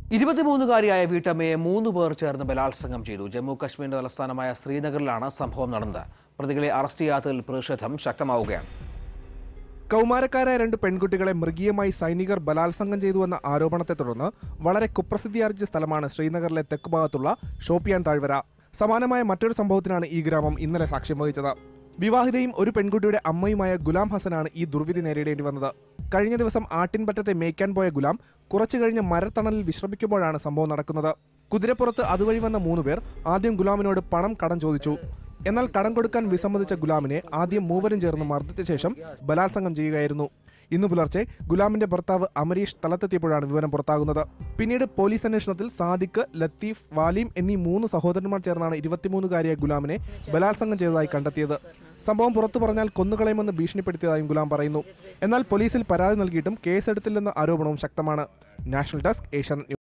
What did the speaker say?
ഇരുപത്തിമൂന്നുകാരിയായ വീട്ടമ്മയെ മൂന്ന് പേർ ചേർന്ന് ബലാത്സംഗം ചെയ്തു ജമ്മു കശ്മീരിന്റെ തലസ്ഥാനമായ ശ്രീനഗറിലാണ് സംഭവം നടന്നത് പ്രതികളെ അറസ്റ്റ് ചെയ്യാത്തതിൽ പ്രതിഷേധം ശക്തമാവുകയാണ് കൗമാരക്കാരായ രണ്ട് പെൺകുട്ടികളെ മൃഗീയമായി സൈനികർ ബലാത്സംഗം ചെയ്തുവെന്ന ആരോപണത്തെ തുടർന്ന് വളരെ കുപ്രസിദ്ധിയാർജിച്ച സ്ഥലമാണ് ശ്രീനഗറിലെ തെക്ക് ഭാഗത്തുള്ള ഷോപ്പിയാൻ താഴ്വര സമാനമായ മറ്റൊരു സംഭവത്തിനാണ് ഈ ഗ്രാമം ഇന്നലെ സാക്ഷ്യം വഹിച്ചത് വിവാഹിതയും ഒരു പെൺകുട്ടിയുടെ അമ്മയുമായ ഗുലാം ഹസനാണ് ഈ ദുർവിധി നേരിടേണ്ടി വന്നത് കഴിഞ്ഞ ദിവസം ആട്ടിൻപറ്റത്തെ മേയ്ക്കാൻ പോയ ഗുലാം കുറച്ചു കഴിഞ്ഞ് മരത്തണലിൽ വിശ്രമിക്കുമ്പോഴാണ് സംഭവം നടക്കുന്നത് കുതിരപ്പുറത്ത് അതുവഴി വന്ന മൂന്നുപേർ ആദ്യം ഗുലാമിനോട് പണം കടം ചോദിച്ചു എന്നാൽ കടം കൊടുക്കാൻ വിസമ്മതിച്ച ഗുലാമിനെ ആദ്യം മൂവരും ചേർന്ന് മർദ്ദിച്ച ശേഷം ബലാത്സംഗം ചെയ്യുകയായിരുന്നു ഇന്ന് പുലർച്ചെ ഗുലാമിന്റെ ഭർത്താവ് അമരീഷ് സ്ഥലത്തെത്തിയപ്പോഴാണ് വിവരം പുറത്താകുന്നത് പിന്നീട് പോലീസ് അന്വേഷണത്തിൽ സാദിഖ് ലത്തീഫ് വാലിം എന്നീ മൂന്ന് സഹോദരന്മാർ ചേർന്നാണ് ഇരുപത്തിമൂന്നുകാരിയായ ഗുലാമിനെ ബലാത്സംഗം ചെയ്തതായി കണ്ടെത്തിയത് സംഭവം പുറത്തു പറഞ്ഞാൽ കൊന്നുകളയുമെന്ന് ഭീഷണിപ്പെടുത്തിയതായും ഗുലാം പറയുന്നു എന്നാൽ പോലീസിൽ പരാതി നൽകിയിട്ടും കേസെടുത്തില്ലെന്ന ആരോപണവും ശക്തമാണ് നാഷണൽ ഡെസ്ക് ഏഷ്യാനെറ്റ് ന്യൂസ്